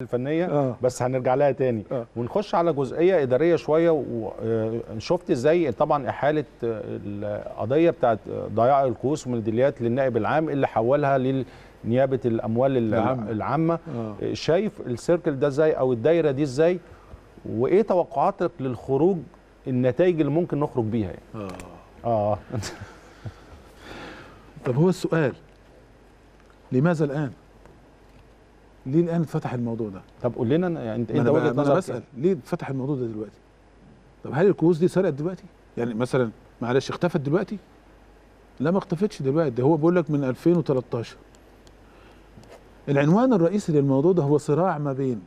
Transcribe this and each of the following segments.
الفنيه آه. بس هنرجع لها تاني آه. ونخش على جزئيه اداريه شويه وشفت ازاي طبعا احاله القضيه بتاعت ضياع الكؤوس والميداليات للنائب العام اللي حولها لنيابه الاموال العامة. العامه آه. شايف السيركل ده ازاي او الدايره دي ازاي وايه توقعاتك للخروج النتائج اللي ممكن نخرج بيها يعني اه اه طب هو السؤال لماذا الان؟ ليه الان اتفتح الموضوع ده؟ طب قول لنا يعني انت ما انت انا, وجهه ب- ما أنا نظرك بسال ليه اتفتح الموضوع ده دلوقتي؟ طب هل الكؤوس دي سرقت دلوقتي؟ يعني مثلا معلش اختفت دلوقتي؟ لا ما اختفتش دلوقتي ده هو بيقول لك من 2013 العنوان الرئيسي للموضوع ده هو صراع ما بين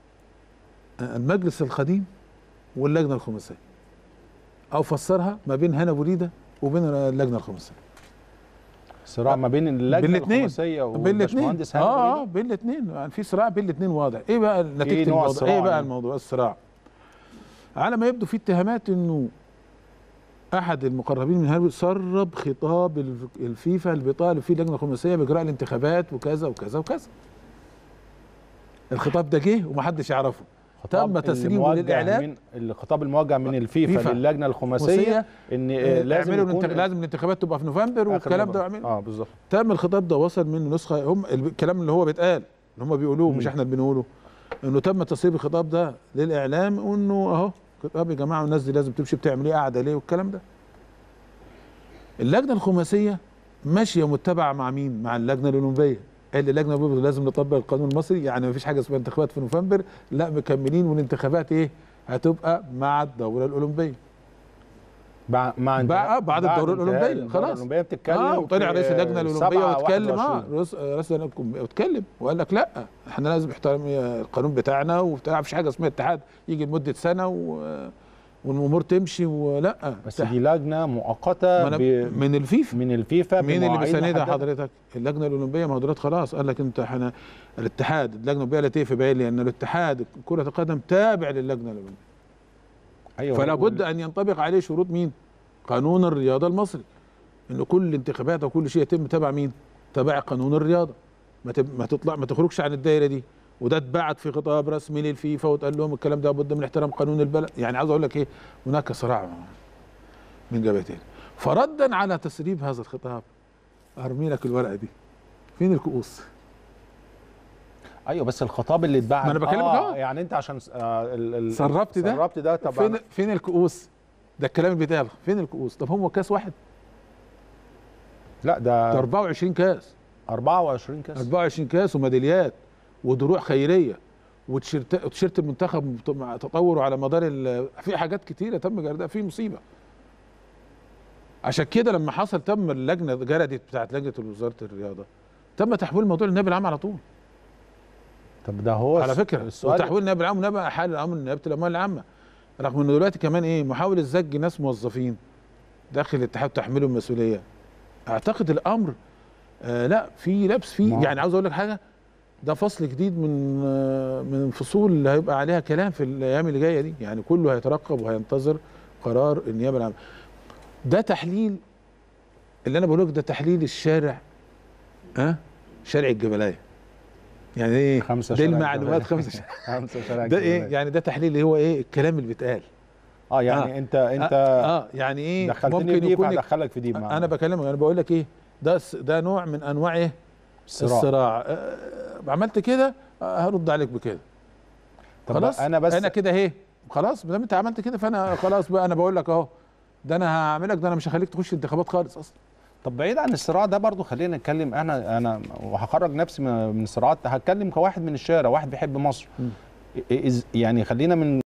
المجلس القديم واللجنه الخماسيه او فسرها ما بين هنا بوريده وبين اللجنه الخماسيه صراع ما بين اللجنه بين الاتنين. الخماسيه بين الاثنين والباشمهندس هاني اه اه بريدة؟ بين الاثنين يعني في صراع بين الاثنين واضح ايه بقى نتيجه إيه نوع الموضوع الصراع ايه بقى يعني؟ الموضوع الصراع على ما يبدو في اتهامات انه احد المقربين من هارفي سرب خطاب الف- الفيفا اللي بيطالب فيه اللجنه الخماسيه باجراء الانتخابات وكذا وكذا وكذا الخطاب ده جه ومحدش يعرفه خطاب تم تسريبه الموجه للاعلام من الخطاب الموجه من الفيفا فيفا. للجنه الخماسيه خماسية، ان آه، آه، لازم اعملوا يكون الانتخ- لازم الانتخابات تبقى في نوفمبر آخر والكلام ده نوفمبر. اعملوا اه بالظبط تم الخطاب ده وصل منه نسخه هم الكلام اللي هو بيتقال اللي هم بيقولوه مش مم. احنا اللي بنقوله انه تم تسريب الخطاب ده للاعلام وانه اهو خطاب يا جماعه والناس دي لازم تمشي بتعمل ايه قاعده ليه والكلام ده اللجنه الخماسيه ماشيه متبعه مع مين مع اللجنه الاولمبيه قال اللجنه الاولمبيه لازم نطبق القانون المصري يعني مفيش حاجه اسمها انتخابات في نوفمبر لا مكملين والانتخابات ايه هتبقى مع الدوره الاولمبيه مع مع انتهاء- بعد- بعد الدورة انتهاء الأولمبية، الدورة خلاص. الاولمبيه بتتكلم اه وطلع في رئيس اللجنه الاولمبيه 7 واتكلم اه 21. رئيس رئيس اللجنه الأولمبية واتكلم وقال لك لا احنا لازم نحترم القانون بتاعنا وبتاع مفيش حاجه اسمها اتحاد يجي لمده سنه و... والامور تمشي ولا بس دي لجنه مؤقته ما أنا- ب- من الفيفا من الفيفا مين اللي بمواعيد بيساندها محددة. حضرتك؟ اللجنه الاولمبيه ما هو دلوقتي خلاص قال لك انت احنا الاتحاد اللجنه الاولمبيه لا تقف باين لان الاتحاد كره القدم تابع للجنه الاولمبيه ايوه فلا هو- بد ان ينطبق عليه شروط مين؟ قانون الرياضه المصري ان كل انتخابات وكل شيء يتم تبع مين؟ تبع قانون الرياضه ما تب... ما تطلع ما تخرجش عن الدايره دي وده اتبعت في خطاب رسمي للفيفا وتقال لهم الكلام ده بد من احترام قانون البلد يعني عاوز اقول لك ايه هناك صراع من جبهتين فردا على تسريب هذا الخطاب ارمي لك الورقه دي فين الكؤوس؟ ايوه بس الخطاب اللي اتبعت ما أنا بكلمك آه أهو. يعني انت عشان س- آه ال- ال- سربت ده؟ سربت ده طب فين أنا- فين الكؤوس؟ ده الكلام اللي بيتقال فين الكؤوس؟ طب هم كاس واحد لا ده ده 24 كاس 24 كاس 24 كاس وميداليات ودروع خيريه وتيشيرت وتيشيرت المنتخب مع تطوره على مدار ال- في حاجات كتيره تم جردها في مصيبه عشان كده لما حصل تم اللجنه جردت بتاعت لجنه وزاره الرياضه تم تحويل الموضوع للنائب العام على طول طب ده هو على الس- فكره السؤال وتحويل النائب العام ونائب حال الامر نيابه الاموال العامه رغم انه دلوقتي كمان ايه محاوله زج ناس موظفين داخل الاتحاد تحملهم المسؤوليه اعتقد الامر آه لا في لبس فيه ما- يعني عاوز اقول لك حاجه ده فصل جديد من آه من الفصول اللي هيبقى عليها كلام في الايام اللي جايه دي يعني كله هيترقب وهينتظر قرار النيابه العامه ده تحليل اللي انا بقوله لك ده تحليل الشارع ها أه؟ شارع الجبلايه يعني ايه خمسة دي شارع المعلومات الجبلاية. خمسه خمسة شارع ده ايه الجبلاية. يعني ده تحليل اللي هو ايه الكلام اللي بيتقال اه يعني آه. انت انت اه, آه يعني ايه دخلتني في ممكن دي يكون فهدخلك في دي معانا. انا بكلمك انا بقول لك ايه ده س- ده نوع من انواع ايه الصراع. الصراع آه عملت كده آه هرد عليك بكده طب خلاص انا بس انا كده ايه خلاص ما دام انت عملت كده فانا خلاص بقى انا بقول لك اهو ده انا هعملك ده انا مش هخليك تخش انتخابات خالص اصلا طب بعيد عن الصراع ده برضو خلينا نتكلم انا انا وهخرج نفسي من من الصراعات هتكلم كواحد من الشارع واحد بيحب مصر مم. إز يعني خلينا من